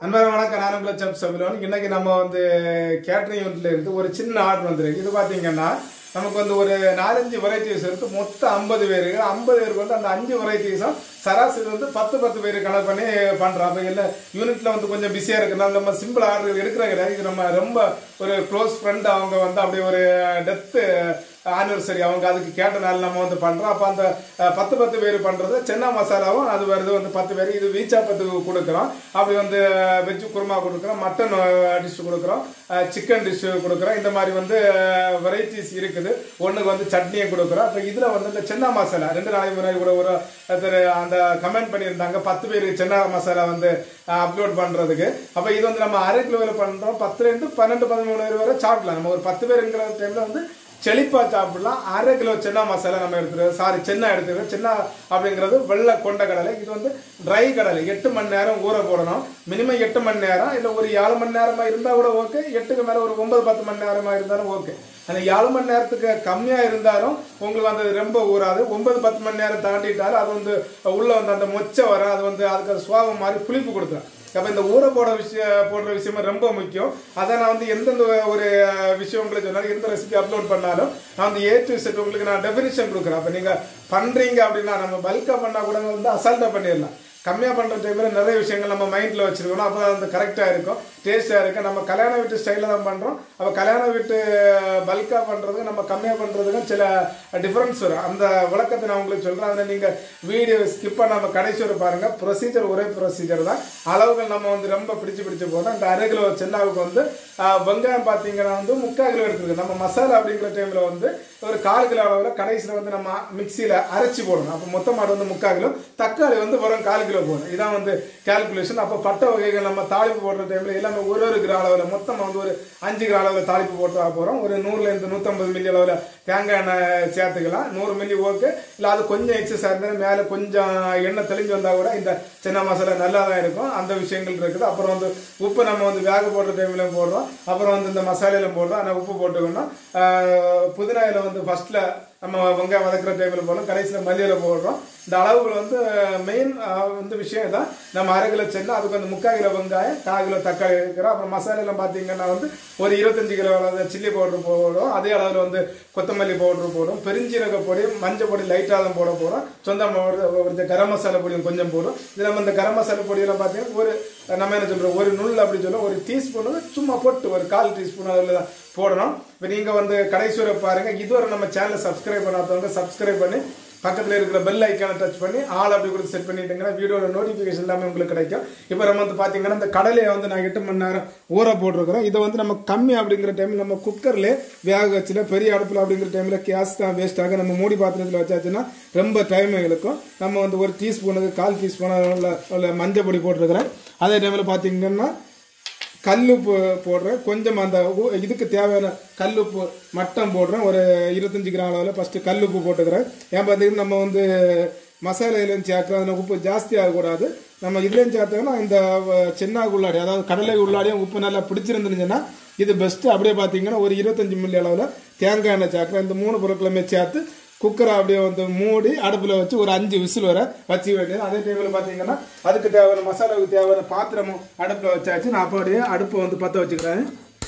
அன்பான வணக்கம் நான் உங்களை செப் சபிலோன் இன்னைக்கு நம்ம வந்து கேட்டரிங் யூனிட்ல இருந்து ஒரு சின்ன ஆர்டர் வந்துருக்கு இது பாத்தீங்கன்னா நமக்கு வந்து ஒரு நாலஞ்சு வெரைட்டிஸ் இருக்கு மொத்தம் ஐம்பது பேருக்கு ஐம்பது பேருக்கு வந்து அந்த அஞ்சு வெரைட்டிஸும் சராசரி வந்து பத்து பத்து பேர் கணக்கு பண்ணி பண்றோம் அப்போ இல்லை யூனிட்ல வந்து கொஞ்சம் பிஸியா இருக்குனால நம்ம சிம்பிள் ஆர்டர் எடுக்கிற கிடையாது இது நம்ம ரொம்ப ஒரு க்ளோஸ் ஃப்ரெண்ட் அவங்க வந்து அப்படி ஒரு டெத்து ஆனிவர்சரி அவங்க அதுக்கு கேட்டனால நம்ம வந்து பண்றோம் அப்போ அந்த அஹ், பத்து பத்து பேர் பண்றது சென்னா மசாலாவும் அது வருது வந்து பத்து பேர் இது வீச்சாப்பத்துக்கு கொடுக்குறோம் அப்படி வந்து வெஜ் குருமா கொடுக்குறோம் மட்டன் டிஷ் கொடுக்குறோம் சிக்கன் டிஷ் கொடுக்குறோம் இந்த மாதிரி வந்து வெரைட்டிஸ் இருக்குது ஒண்ணுக்கு வந்து சட்னியை கொடுக்குறோம் அப்போ இதுல வந்து இந்த சென்னா மசாலா ரெண்டு நாளைக்கு முன்னாடி கூட ஒரு ஒருத்தர் அந்த கமெண்ட் பண்ணியிருந்தாங்க பத்து பேருக்கு சென்னா மசாலா வந்து அப்லோட் பண்றதுக்கு அப்போ இது வந்து நம்ம அரை கிலோவில் பண்றோம் பத்துல இருந்து பன்னெண்டு பதிமூணு பேர் வரை சாப்பிடலாம் நம்ம ஒரு பத்து பேருங்கிற டைம்ல வந்து செழிப்பா சாப்பிடலாம் அரை கிலோ சென்னா மசாலா நம்ம எடுத்துருக்கோம் சாரி சென்னா எடுத்துருக்கோம் சென்னா அப்படிங்கிறது வெள்ளை கொண்ட கடலை இது வந்து ட்ரை கடலை எட்டு மணி நேரம் ஊற போடணும் மினிமம் எட்டு மணி நேரம் இல்லை ஒரு ஏழு மணி நேரமா இருந்தால் கூட ஓகே எட்டுக்கு மேலே ஒரு ஒன்பது பத்து மணி நேரமா இருந்தாலும் ஓகே அந்த ஏழு மணி நேரத்துக்கு கம்மியா இருந்தாலும் உங்களுக்கு வந்து ரொம்ப ஊறாது ஒன்பது பத்து மணி நேரம் தாண்டிட்டாலும் அது வந்து உள்ள வந்து அந்த மொச்சை வர அது வந்து அதுக்கு அது சுவாபம் மாதிரி புளிப்பு கொடுத்துரும் அப்ப இந்த ஊற போட விஷயம் போடுற விஷயமே ரொம்ப முக்கியம் அதை நான் வந்து எந்தெந்த ஒரு விஷயம் உங்களுக்கு சொன்னாலும் எந்த ரெசிபி அப்லோட் பண்ணாலும் நான் வந்து ஏ டு செட் உங்களுக்கு நான் டெஃபினிஷன் கொடுக்குறேன் அப்ப நீங்க பண்றீங்க அப்படின்னா நம்ம பல்கா பண்ணா கூட வந்து அசால்ட்டா பண்ணிடலாம் கம்மியா பண்ற டைம்ல நிறைய விஷயங்கள் நம்ம மைண்ட்ல வச்சிருக்கணும் அப்போ அது கரெக்டா இருக்கும் டேஸ்டா இருக்கு நம்ம கல்யாண வீட்டு ஸ்டைல தான் பண்றோம் அப்ப கல்யாண வீட்டு பல்கா பண்றதுக்கு நம்ம கம்மியா பண்றதுக்கும் சில டிஃபரன்ஸ் வரும் அந்த விளக்கத்தை நான் உங்களுக்கு சொல்றேன் அதில் நீங்க வீடியோ ஸ்கிப் பண்ணாம கடைசி வரை பாருங்க ப்ரொசீஜர் ஒரே ப்ரொசீஜர் தான் அளவுகள் நம்ம வந்து ரொம்ப பிடிச்சு பிடிச்சு போடுறோம் இந்த அரை கிலோ சென்னாவுக்கு வந்து ஆஹ், வெங்காயம் பார்த்தீங்கன்னா வந்து முக்கால் கிலோ எடுத்துருக்கு நம்ம மசாலா அப்படிங்கிற டைம்ல வந்து ஒரு கால் கிலோ அளவில் கடைசியில் வந்து நம்ம மிக்சியில் அரைச்சி போடணும் அப்போ மொத்தமாக வந்து முக்கால் கிலோ தக்காளி வந்து வெறும் கால் கிலோ போடணும் இதான் வந்து கால்குலேஷன் அப்போ பட்டை வகைகள் நம்ம தாளிப்பு போடுற டைமில் எல்லாமே ஒரு ஒரு கிலோ அளவில் மொத்தமாக வந்து ஒரு அஞ்சு கிலோ அளவில் தாளிப்பு போட்டு போகிறோம் ஒரு நூறுலேருந்து நூற்றம்பது மில்லி அளவில் தேங்காய் எண்ணெய் சேர்த்துக்கலாம் நூறு மில்லி ஓகே இல்லை அது கொஞ்சம் எக்ஸஸ் இருந்தாலும் மேலே கொஞ்சம் எண்ணெய் தெளிஞ்சு வந்தால் கூட இந்த சின்ன மசாலா நல்லா தான் இருக்கும் அந்த விஷயங்கள் இருக்குது அப்புறம் வந்து உப்பு நம்ம வந்து வேக போடுற டைம்லையும் போடுறோம் அப்புறம் வந்து இந்த மசாலையில போடுறோம் ஆனால் உப்பு போட்டுக்கணும் ஆஹ் புதினா இலை வந்து ஃபர்ஸ்ட்ல நம்ம வெங்காயம் வதக்குற டைமில் போடுறோம் கடைசியில் மல்லியில போடுறோம் இந்த அளவுகள் வந்து மெயின் வந்து விஷயம் தான் நம்ம அரை கிலோ சென்னா அதுக்கு வந்து முக்கால் கிலோ வெங்காயம் கால் கிலோ தக்காளி இருக்கிறோம் அப்புறம் மசாலையெல்லாம் பார்த்தீங்கன்னா வந்து ஒரு இருபத்தஞ்சு கிலோ அளவு சில்லி பவுடர் போடுறோம் அதே அளவில் வந்து கொத்தமல்லி பவுடர் போடும் பெருஞ்சீரக பொடி மஞ்சள் பொடி லைட்டாக தான் போட போகிறோம் சொந்தம் ஒரு கரம் மசாலா பொடியும் கொஞ்சம் போடும் இது நம்ம இந்த கரம் மசாலா பொடியெல்லாம் பார்த்தீங்கன்னா ஒரு நம்ம என்ன சொல்றோம் ஒரு நுல் அப்படி சொல்லுவோம் ஒரு டீஸ்பூன் சும்மா போட்டு ஒரு கால் டீஸ்பூன் அதில் தான் போடணும் இப்போ நீங்கள் வந்து கடைசி வரை பாருங்க இதுவரை நம்ம சேனலை சப்ஸ்கிரைப் பண்ணாதவங்க சப்ஸ்கிரைப் பண்ணி பக்கத்தில் இருக்கிற பெல் ஐக்கானை டச் பண்ணி ஆல் அப்படி கொடுத்து செட் பண்ணிட்டீங்கன்னா வீடியோட நோட்டிஃபிகேஷன் எல்லாமே உங்களுக்கு கிடைக்கும் இப்போ நம்ம வந்து பார்த்தீங்கன்னா இந்த கடலையை வந்து நான் எட்டு மணி நேரம் ஊற போட்டிருக்கிறோம் இதை வந்து நம்ம கம்மி அப்படிங்கிற டைம் நம்ம குக்கர்ல வேக வச்சுல பெரிய அடுப்பில் அப்படிங்கிற டைமில் கேஸ் தான் வேஸ்ட் ஆகும் நம்ம மூடி பாத்திரத்தில் வச்சாச்சுன்னா ரொம்ப டைம் இழுக்கும் நம்ம வந்து ஒரு டீஸ்பூனுக்கு கால் டீஸ்பூன் உள்ள மஞ்சள் பொடி போட்டிருக்கிறேன் அதே டைமில் பார்த்தீங்கன்னா கல்லுப்பு போடுறேன் கொஞ்சம் அந்த உ- இதுக்கு தேவையான கல்லுப்பு மட்டம் போடுறேன் ஒரு இருபத்தஞ்சி கிராம் அளவில் ஃபஸ்ட்டு கல்லுப்பு போட்டுக்கிறேன் ஏன் பார்த்தீங்கன்னா நம்ம வந்து மசாலையிலையும் சேர்க்குறோம் அதில் உப்பு ஜாஸ்தி ஆகக்கூடாது நம்ம இதுலேயும் சேர்த்தோம்னா இந்த வ- சின்ன உள்ளாடி அதாவது கடலை உள்ளாடியும் உப்பு நல்லா பிடிச்சிருந்துருந்துச்சுன்னா இது பெஸ்ட்டு அப்படியே பார்த்தீங்கன்னா ஒரு இருபத்தஞ்சி மில்லி அளவில் தேங்காய் எண்ணெய் சேர்க்குறேன் இந்த மூணு பொருட்களுமே சேர்த்து குக்கரை அப்படியே வந்து மூடி அடுப்பில் வச்சு ஒரு அஞ்சு விசில் வர வச்சு வேண்டியது அதே டைமில் பார்த்தீங்கன்னா அதுக்கு தேவையான மசாலாவுக்கு தேவையான பாத்திரமும் அடுப்பில் வச்சாச்சு நான் அப்படியே அடுப்பை வந்து பற்ற வச்சுக்கிறேன்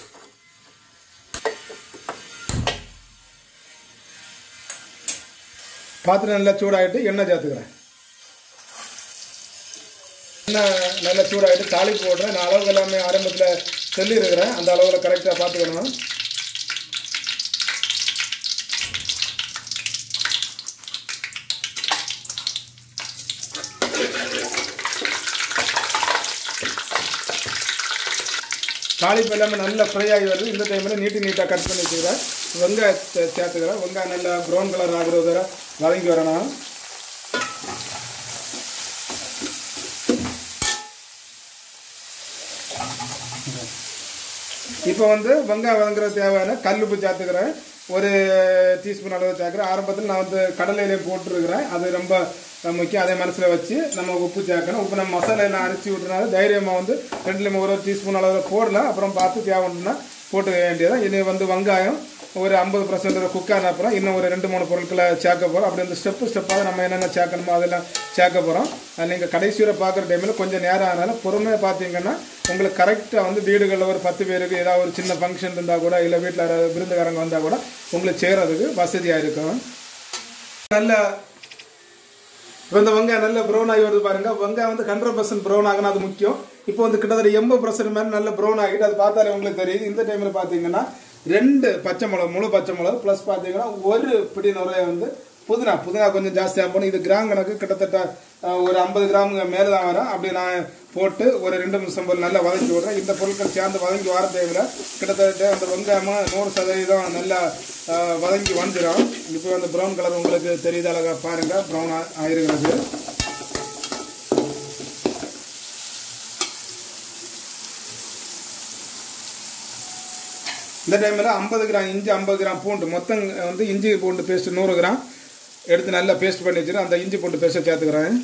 பாத்திரம் நல்லா சூடாகிட்டு எண்ணெய் சேர்த்துக்கிறேன் எண்ணெய் நல்லா சூடாகிட்டு தாளிப்பு போடுறேன் நான் அளவுக்கு எல்லாமே ஆரம்பத்தில் சொல்லியிருக்கிறேன் அந்த அளவில் கரெக்டாக பார்த்துக்கணும் தாளிப்பு எல்லாமே நல்லா ஃப்ரை ஆகி வருது இந்த டைமில் நீட்டு நீட்டாக கட் பண்ணி வச்சுக்கிறேன் வெங்காயத்தை சேர்த்துக்கிறேன் வெங்காயம் நல்லா ப்ரௌன் கலர் ஆகுறது வரை வதங்கி வரணும் இப்போ வந்து வெங்காயம் வதங்குற தேவையான கல்லுப்பு சேர்த்துக்கிறேன் ஒரு டீஸ்பூன் அளவு சேர்க்குறேன் ஆரம்பத்தில் நான் வந்து கடலையிலே போட்டுருக்கிறேன் அது ரொம்ப முக்கியம் அதே மனசில் வச்சு நம்ம உப்பு சேர்க்கணும் உப்பு நம்ம மசாலா எல்லாம் அரைச்சி விட்டுனால தைரியமாக வந்து ரெண்டுலேயுமே ஒரு டீஸ்பூன் அளவில் போடலாம் அப்புறம் பார்த்து தேவைன்னா போட்டு வேண்டியதான் இனி வந்து வெங்காயம் ஒரு ஐம்பது பர்சன்ட் குக் ஆன அப்புறம் இன்னும் ஒரு ரெண்டு மூணு பொருட்களை சேர்க்க போகிறோம் அப்படி வந்து ஸ்டெப்பு ஸ்டெப்பாக நம்ம என்னென்ன சேர்க்கணுமோ அதெல்லாம் சேர்க்க போகிறோம் அது நீங்கள் கடைசி வரை பார்க்குற டைமில் கொஞ்சம் நேரம் ஆனாலும் பொறுமையாக பார்த்தீங்கன்னா உங்களுக்கு கரெக்டாக வந்து வீடுகளில் ஒரு பத்து பேருக்கு ஏதாவது ஒரு சின்ன ஃபங்க்ஷன் இருந்தால் கூட இல்லை வீட்டில் யாராவது விருந்துக்காரங்க வந்தால் கூட உங்களுக்கு செய்கிறதுக்கு வசதியாக இருக்கும் நல்ல இப்போ இந்த வெங்காயம் நல்ல ப்ரௌன் ஆகி வருது பாருங்க வெங்காயம் வந்து ஹண்ட்ரட் பர்சன்ட் ப்ரௌன் ஆகணும் அது முக்கியம் இப்போ வந்து கிட்டத்தட்ட எண்பது பர்சன்ட் மேலே நல்ல ப்ரௌன் ஆகிட்டு அது பார்த்தாலே உங்களுக்கு தெரியுது இந்த டைமில் பார்த்தீங்கன்னா ரெண்டு பச்சை மிளகு முழு பச்சை மிளகு ப்ளஸ் பார்த்தீங்கன்னா ஒரு பிடி நிறைய வந்து புதினா புதினா கொஞ்சம் ஜாஸ்தியாக போகணும் இது கிராம் கணக்கு கிட்டத்தட்ட அஹ், ஒரு ஐம்பது கிராமுங்க மேலே தான் வரும் அப்படி நான் போட்டு ஒரு ரெண்டு நிமிஷம் போல் நல்லா வதக்கி விட்றேன் இந்த பொருட்கள் சேர்ந்து வதங்கி வர டைமில் கிட்டத்தட்ட அந்த வெங்காயமும் நூறு சதவீதம் நல்லா அஹ், வதங்கி வந்துடும் இப்போ அந்த ப்ரௌன் கலர் உங்களுக்கு தெரியுது அழகா பாருங்க ப்ரௌன் ஆயிருக்கிறது இந்த டைமில் ஐம்பது கிராம் இஞ்சி ஐம்பது கிராம் பூண்டு மொத்தம் வந்து இஞ்சி பூண்டு பேஸ்ட் நூறு கிராம் எடுத்து நல்லா பேஸ்ட் பண்ணி வச்சுட்டு அந்த இஞ்சி பூண்டு பேஸ்ட்டை சேர்த்துக்கிறேன்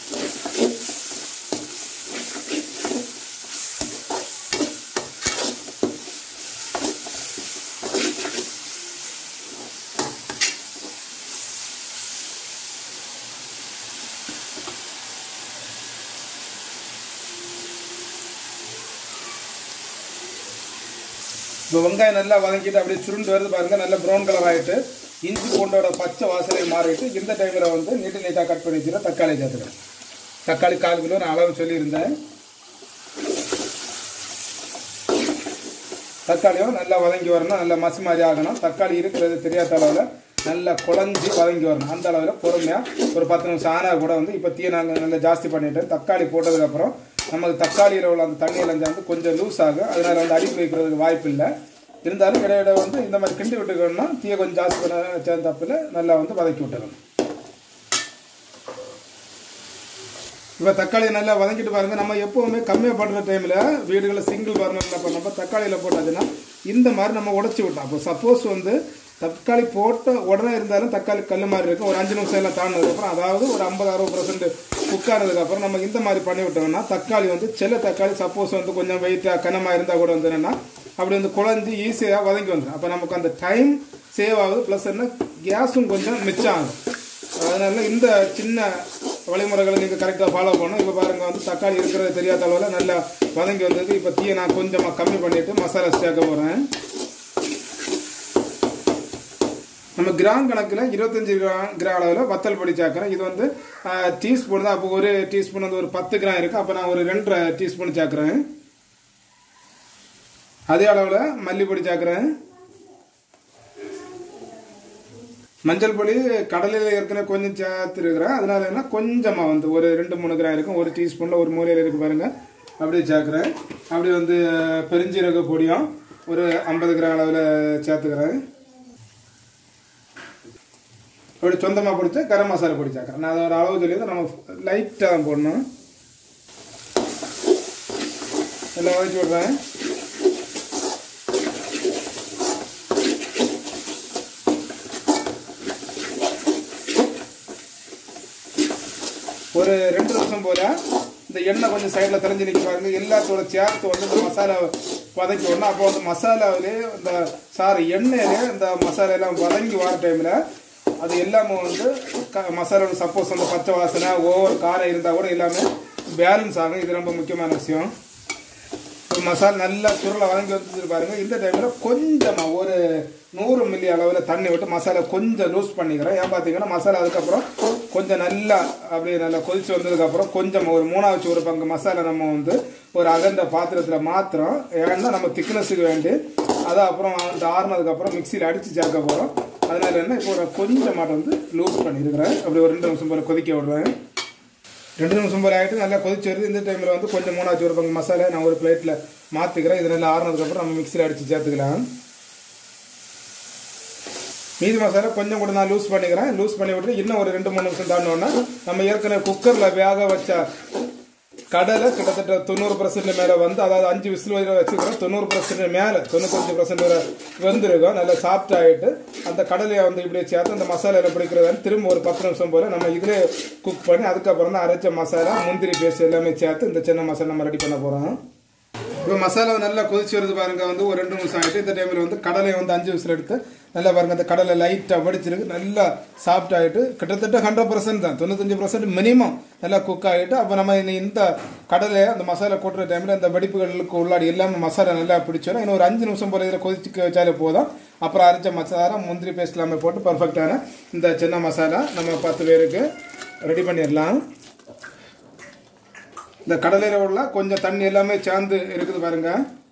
இப்போ வெங்காயம் நல்லா வதக்கிட்டு அப்படியே சுருண்டு வருது பாருங்க நல்ல ப்ரௌன் கலர் ஆகிட்டு இஞ்சி பூண்டோட பச்சை வாசனை மாறிட்டு இந்த டைமில் வந்து நீட்டு நீட்டாக கட் பண்ணி வச்சுட்டு தக்காளி சேர்த்துக்கிறேன் தக்காளி கால் கிலோ நான் அளவு சொல்லியிருந்தேன் தக்காளியும் நல்லா வதங்கி வரணும் நல்லா மசி மாதிரி ஆகணும் தக்காளி இருக்கிறது தெரியாத அளவில் நல்லா குழஞ்சி வதங்கி வரணும் அந்த அளவில் பொறுமையாக ஒரு பத்து நிமிஷம் ஆனால் கூட வந்து இப்போ தீயை நாங்கள் நல்லா ஜாஸ்தி பண்ணிட்டேன் தக்காளி போட்டதுக்கப்புறம் நமக்கு தக்காளியில் உள்ள அந்த தண்ணியில் வந்து கொஞ்சம் லூஸ் ஆகும் அதனால வந்து அடிப்பு வைக்கிறதுக்கு வாய்ப்பு இல்லை இருந்தாலும் இடையிட வந்து இந்த மாதிரி கிண்டி விட்டுக்கணும்னா தீயை கொஞ்சம் ஜாஸ்தி பண்ண வச்ச தப்பில் நல்லா வந்து வதக்கி விட்டுக்கணும் இப்போ தக்காளி நல்லா வதக்கிட்டு பாருங்க நம்ம எப்பவுமே கம்மியாக பண்ணுற டைமில் வீடுகளில் சிங்கிள் பர்னரில் பண்ணப்போ தக்காளியில் போட்டதுன்னா இந்த மாதிரி நம்ம உடச்சி விட்டோம் அப்போ சப்போஸ் வந்து தக்காளி போட்ட உடனே இருந்தாலும் தக்காளி கல் மாதிரி இருக்கும் ஒரு அஞ்சு நிமிஷம் எல்லாம் தாண்டினதுக்கப்புறம் அதாவது ஒரு ஐம்பது அறுபது பர்சன்ட் குக் ஆனதுக்கப்புறம் நம்ம இந்த மாதிரி பண்ணி விட்டோம்னா தக்காளி வந்து சில தக்காளி சப்போஸ் வந்து கொஞ்சம் வெயிட்டாக கனமாக இருந்தால் கூட வந்து என்னன்னா அப்படி வந்து குழஞ்சி ஈஸியாக வதங்கி வந்துடும் அப்போ நமக்கு அந்த டைம் சேவ் ஆகுது ப்ளஸ் என்ன கேஸும் கொஞ்சம் மிச்சம் ஆகும் அதனால இந்த சின்ன வழிமுறைகளை நீங்கள் கரெக்டாக ஃபாலோ பண்ணணும் இப்போ பாருங்க வந்து தக்காளி இருக்கிறது தெரியாத அளவில் நல்லா வதங்கி வந்தது இப்போ தீயை நான் கொஞ்சமாக கம்மி பண்ணிட்டு மசாலா சேர்க்க போகிறேன் நம்ம கிராம் கணக்கில் இருபத்தஞ்சி கிராம் கிராம் அளவில் வத்தல் பொடி சேர்க்குறேன் இது வந்து டீஸ்பூன் தான் அப்போ ஒரு டீஸ்பூன் வந்து ஒரு பத்து கிராம் இருக்குது அப்போ நான் ஒரு ரெண்டரை டீஸ்பூன் சேர்க்குறேன் அதே அளவில் மல்லிப்பொடி சேர்க்குறேன் மஞ்சள் பொடி கடலையில் ஏற்கனவே கொஞ்சம் சேர்த்துருக்குறேன் அதனால என்ன கொஞ்சமாக வந்து ஒரு ரெண்டு மூணு கிராம் இருக்கும் ஒரு டீஸ்பூனில் ஒரு மூலையில் இருக்கு பாருங்க அப்படியே சேர்க்குறேன் அப்படி வந்து பெருஞ்சீரக பொடியும் ஒரு ஐம்பது கிராம் அளவில் சேர்த்துக்கிறேன் அப்படி சொந்தமாக பிடிச்ச கரம் மசாலா பொடி சேர்க்குறேன் நான் அதோட அளவு சொல்லி நம்ம லைட்டாக தான் போடணும் எல்லாம் வதக்கி விட்றேன் ஒரு ரெண்டு நிமிஷம் போல இந்த எண்ணெய் கொஞ்சம் சைடில் தெரிஞ்சு நிற்க பாருங்க எல்லாத்தோட சேர்த்து வந்து இந்த மசாலா வதக்கி விடணும் அப்போ வந்து மசாலாவிலே இந்த சாரி எண்ணெயிலே இந்த மசாலா எல்லாம் வதங்கி வர டைமில் அது எல்லாமே வந்து க மசாலா சப்போஸ் அந்த பச்சை வாசனை ஓவர் காரம் இருந்தால் கூட எல்லாமே பேலன்ஸ் ஆகும் இது ரொம்ப முக்கியமான விஷயம் இப்போ மசாலா நல்லா சுருளை வதங்கி வந்துட்டு பாருங்க இந்த டைமில் கொஞ்சமாக ஒரு நூறு மில்லி அளவில் தண்ணி விட்டு மசாலா கொஞ்சம் லூஸ் பண்ணிக்கிறேன் ஏன் பார்த்தீங்கன்னா மசாலா அதுக்கப்புறம் கொஞ்சம் நல்லா அப்படியே நல்லா கொதிச்சு வந்ததுக்கப்புறம் கொஞ்சம் ஒரு மூணாவது ஒரு பங்கு மசாலா நம்ம வந்து ஒரு அகண்ட பாத்திரத்தில் மாத்திரம் ஏன்னா நம்ம திக்னஸுக்கு வேண்டி அதை அப்புறம் அந்த ஆறுனதுக்கப்புறம் மிக்சியில் அடித்து சேர்க்க போகிறோம் அதனால என்ன இப்போ ஒரு கொஞ்சம் மாட்டம் வந்து லூஸ் பண்ணியிருக்கிறேன் அப்படி ஒரு ரெண்டு நிமிஷம் போல் கொதிக்க விடுறேன் ரெண்டு நிமிஷம் போல ஆகிட்டு நல்லா கொதிச்சு வருது இந்த டைமில் வந்து கொஞ்சம் மூணாச்சு ஒரு பங்கு மசாலா நான் ஒரு பிளேட்டில் மாற்றிக்கிறேன் இது நல்லா ஆறுனதுக்கப்புறம் நம்ம மிக்சியில் அடித்து சேர்த்துக்கலாம் மீதி மசாலா கொஞ்சம் கூட நான் லூஸ் பண்ணிக்கிறேன் லூஸ் பண்ணி விட்டு இன்னும் ஒரு ரெண்டு மூணு நிமிஷம் தாண்டோன்னா நம்ம ஏற்கனவே குக்கரில் வேக வச்ச கடலை கிட்டத்தட்ட தொண்ணூறு பர்சன்ட் மேலே வந்து அதாவது அஞ்சு விசில் வரை வச்சுக்கிறோம் தொண்ணூறு பர்சன்ட் மேலே தொண்ணூத்தஞ்சு பர்சன்ட் வரை வெந்திருக்கும் நல்லா சாஃப்ட் ஆகிட்டு அந்த கடலையை வந்து இப்படியே சேர்த்து அந்த மசாலாவில் பிடிக்கிறதான்னு திரும்ப ஒரு பத்து நிமிஷம் போல் நம்ம இதிலே குக் பண்ணி அதுக்கப்புறம் தான் அரைச்ச மசாலா முந்திரி பேஸ்ட் எல்லாமே சேர்த்து இந்த சின்ன மசாலா நம்ம ரெடி பண்ண போகிறோம் இப்போ மசாலா நல்லா கொதிச்சு வருது பாருங்க வந்து ஒரு ரெண்டு நிமிஷம் ஆகிட்டு இந்த டைமில் வந்து கடலை வந்து அஞ்சு விசில் எடுத்து நல்லா பாருங்க அந்த கடலை லைட்டாக வடிச்சிருக்கு நல்லா சாஃப்ட் ஆகிட்டு கிட்டத்தட்ட ஹண்ட்ரட் பர்சன்ட் தான் தொண்ணூத்தஞ்சு பர்சன்ட் மினிமம் நல்லா குக் ஆகிட்டு அப்போ நம்ம இனி இந்த கடலை அந்த மசாலா கொட்டுற டைமில் இந்த வெடிப்புகளுக்கு உள்ளாடி எல்லாமே மசாலா நல்லா பிடிச்சிடும் இன்னும் ஒரு அஞ்சு நிமிஷம் போல இதில் கொதிச்சு வச்சாலே போதும் அப்புறம் அரைச்ச மசாலா முந்திரி பேஸ்ட் எல்லாமே போட்டு பர்ஃபெக்டான இந்த சின்ன மசாலா நம்ம பத்து பேருக்கு ரெடி பண்ணிடலாம் இந்த கடலையில் உள்ள கொஞ்சம் தண்ணி எல்லாமே சேர்ந்து இருக்குது பாருங்க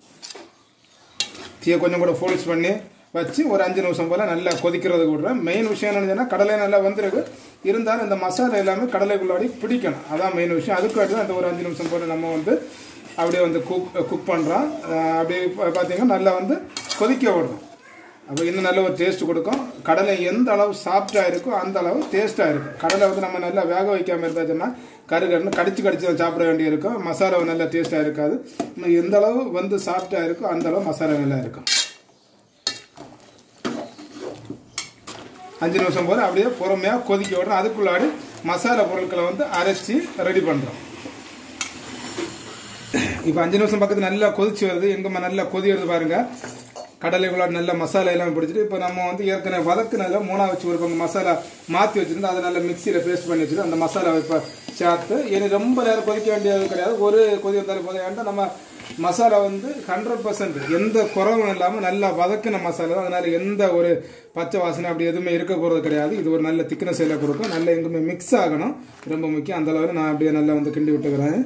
தீயை கொஞ்சம் கூட ஃபோல்ஸ் பண்ணி வச்சு ஒரு அஞ்சு நிமிஷம் போல் நல்லா கொதிக்கிறதுக்கு விட்றேன் மெயின் விஷயம் என்னன்னு கடலை நல்லா வந்திருக்கு இருந்தாலும் இந்த மசாலா எல்லாமே கடலைக்குள்ளாடி பிடிக்கணும் அதான் மெயின் விஷயம் அதுக்காட்டி தான் அந்த ஒரு அஞ்சு நிமிஷம் போல் நம்ம வந்து அப்படியே வந்து குக் குக் பண்ணுறோம் அப்படியே பார்த்தீங்கன்னா நல்லா வந்து கொதிக்க விடுறோம் அப்போ இன்னும் நல்ல ஒரு டேஸ்ட் கொடுக்கும் கடலை எந்த அளவு சாஃப்டாக இருக்கோ அந்த அளவு டேஸ்ட்டாக இருக்கும் கடலை வந்து நம்ம நல்லா வேக வைக்காமல் இருந்தாச்சுன்னா கருகருன்னு கடிச்சு கடிச்சு தான் சாப்பிட வேண்டியிருக்கும் மசாலா நல்லா டேஸ்ட்டாக இருக்காது நம்ம எந்த அளவு வந்து சாஃப்டாக இருக்கோ அந்த அளவு மசாலா நல்லா இருக்கும் அஞ்சு நிமிஷம் போல அப்படியே பொறுமையாக கொதிக்க விடணும் அதுக்குள்ளாடி மசாலா பொருட்களை வந்து அரைச்சி ரெடி பண்ணுறோம் இப்போ அஞ்சு நிமிஷம் பக்கத்து நல்லா கொதிச்சு வருது எங்கம்மா நல்லா கொதி வருது பாருங்க கடலைக்குள்ள நல்ல மசாலா எல்லாம் பிடிச்சிட்டு இப்போ நம்ம வந்து ஏற்கனவே வதக்கு நல்லா மூணா வச்சு ஒரு பங்கு மசாலா மாற்றி வச்சிருந்து அதை நல்லா மிக்சியில் பேஸ்ட் பண்ணி வச்சுட்டு அந்த மசாலாவை இப்போ சேர்த்து இனி ரொம்ப நேரம் கொதிக்க வேண்டியது கிடையாது ஒரு கொதி வந்தாலும் போதும் ஏன்டா நம்ம மசாலா வந்து ஹண்ட்ரட் பர்சன்ட் எந்த குறவும் இல்லாமல் நல்லா வதக்கின மசாலா தான் அதனால எந்த ஒரு பச்சை வாசனை அப்படி எதுவுமே இருக்க போகிறது கிடையாது இது ஒரு நல்ல திக்னஸ் எல்லாம் கொடுக்கும் நல்லா எங்குமே மிக்ஸ் ஆகணும் ரொம்ப முக்கியம் அந்த அளவில் நான் அப்படியே நல்லா வந்து கிண்டி விட்டுக்கிறேன்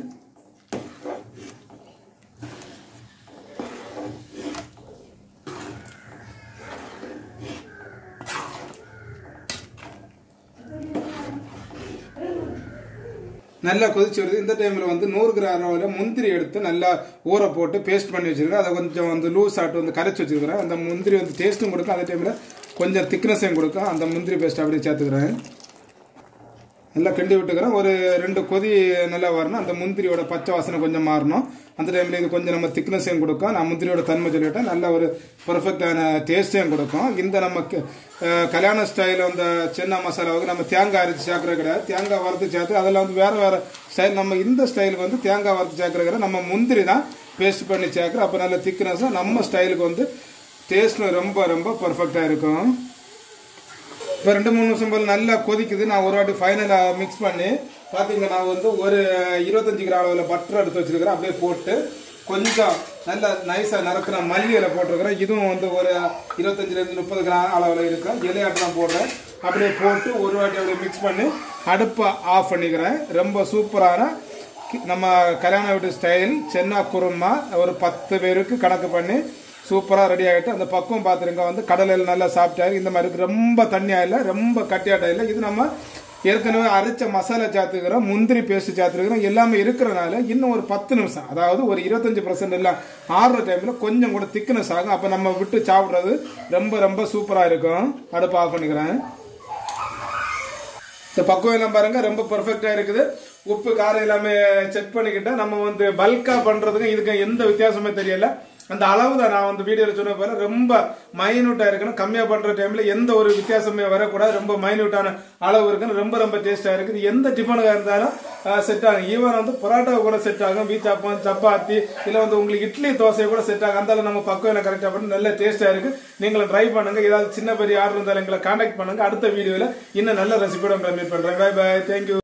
நல்லா கொதிச்சு வருது இந்த டைமில் வந்து நூறு கிராம் அளவில் முந்திரி எடுத்து நல்லா ஊற போட்டு பேஸ்ட் பண்ணி வச்சிருக்கேன் அதை கொஞ்சம் வந்து லூஸ் ஆட்டு வந்து கரைச்சி வச்சிருக்கிறேன் அந்த முந்திரி வந்து டேஸ்ட்டும் கொடுக்கும் அதே டைமில் கொஞ்சம் திக்னஸையும் கொடுக்கும் அந்த முந்திரி பேஸ்ட் அப்படியே சேர்த்துக்கிறேன் நல்லா கிண்டி விட்டுக்கிறேன் ஒரு ரெண்டு கொதி நல்லா வரணும் அந்த முந்திரியோட பச்சை வாசனை கொஞ்சம் மாறணும் அந்த டைமில் இது கொஞ்சம் நம்ம திக்னஸையும் கொடுக்கும் நான் முந்திரியோட தன்மை சொல்லிவிட்டேன் நல்ல ஒரு பர்ஃபெக்டான டேஸ்ட்டையும் கொடுக்கும் இந்த நம்ம க- அஹ் கல்யாண ஸ்டைலில் அந்த சின்ன மசாலாவுக்கு நம்ம தேங்காய் அரைச்சி சேர்க்குறது கிடையாது தேங்காய் வறுத்து சேர்த்து அதில் வந்து வேறு வேறு ஸ்டைல் நம்ம இந்த ஸ்டைலுக்கு வந்து தேங்காய் வறுத்து சேர்க்குறது கிடையாது நம்ம முந்திரி தான் பேஸ்ட் பண்ணி சேர்க்குறோம் அப்போ நல்ல திக்னஸாக நம்ம ஸ்டைலுக்கு வந்து டேஸ்ட் ரொம்ப ரொம்ப பர்ஃபெக்டாக இருக்கும் இப்போ ரெண்டு மூணு நிமிஷம் போல் நல்லா கொதிக்குது நான் ஒரு வாட்டி ஃபைனலாக மிக்ஸ் பண்ணி பார்த்தீங்கன்னா நான் வந்து ஒரு இருபத்தஞ்சு கிராம் அளவில் பட்டர் எடுத்து வச்சிருக்கிறேன் அப்படியே போட்டு கொஞ்சம் நல்லா நைஸாக நறுக்கிற மல்லி இலை போட்டிருக்கிறேன் இதுவும் வந்து ஒரு இருபத்தஞ்சிலேருந்து முப்பது கிராம் அளவில் இருக்கும் இலையாட்டு நான் போடுறேன் அப்படியே போட்டு ஒரு வாட்டி அப்படியே மிக்ஸ் பண்ணி அடுப்பை ஆஃப் பண்ணிக்கிறேன் ரொம்ப சூப்பரான கி- நம்ம கல்யாண வீட்டு ஸ்டைல் சென்னா குருமா ஒரு பத்து பேருக்கு கணக்கு பண்ணி சூப்பராக ரெடி ஆகிட்டு அந்த பக்குவம் பார்த்துருங்க வந்து கடலையில் நல்லா சாப்பிட்டாரு இந்த மாதிரி இருக்கு. ரொம்ப தண்ணியாக இல்லை ரொம்ப கட்டியாட்டம் இல்லை இது நம்ம ஏற்கனவே அரைச்ச மசாலா சேர்த்துக்கிறோம் முந்திரி பேஸ்ட் சேர்த்துருக்கிறோம் எல்லாமே இருக்கிறனால இன்னும் ஒரு பத்து நிமிஷம் அதாவது ஒரு இருபத்தஞ்சு பர்சன்ட் இல்லை ஆறுற டைமில் கொஞ்சம் கூட திக்னஸ் ஆகும் அப்போ நம்ம விட்டு சாப்பிட்றது ரொம்ப ரொம்ப சூப்பராக இருக்கும் அடுப்பு ஆஃப் பண்ணிக்கிறேன் இந்த பக்குவம் எல்லாம் பாருங்க ரொம்ப பெர்ஃபெக்டா இருக்குது உப்பு காரம் எல்லாமே செக் பண்ணிக்கிட்டா நம்ம வந்து பல்கா பண்றதுக்கும் இதுக்கு எந்த வித்தியாசமே தெரியல அந்த அளவு தான் நான் வந்து வீடியோவில் சொன்ன போல ரொம்ப மைனூட்டா இருக்கணும் கம்மியா பண்ற டைம்ல எந்த ஒரு வித்தியாசமே வரக்கூடாது ரொம்ப மைனூட்டான அளவு இருக்கணும் ரொம்ப ரொம்ப டேஸ்டா இருக்குது எந்த டிஃபனுக்காக இருந்தாலும் செட் ஆகும் ஈவன் வந்து பரோட்டா கூட செட் ஆகும் வீச்சாப்பம் சப்பாத்தி இல்ல வந்து உங்களுக்கு இட்லி தோசை கூட செட் ஆகும் அந்த அளவு நம்ம பக்குவம் கரெக்டா பண்ணி நல்ல டேஸ்டா இருக்கு நீங்களும் ட்ரை பண்ணுங்க ஏதாவது சின்ன பெரிய ஆர்டர் இருந்தாலும் எங்களை கான்டாக்ட் பண்ணுங்க அடுத்த வீடியோல இன்னும் நல்ல ரெசிபியோட மீட் பண்றேன் பை பை தேங்க்யூ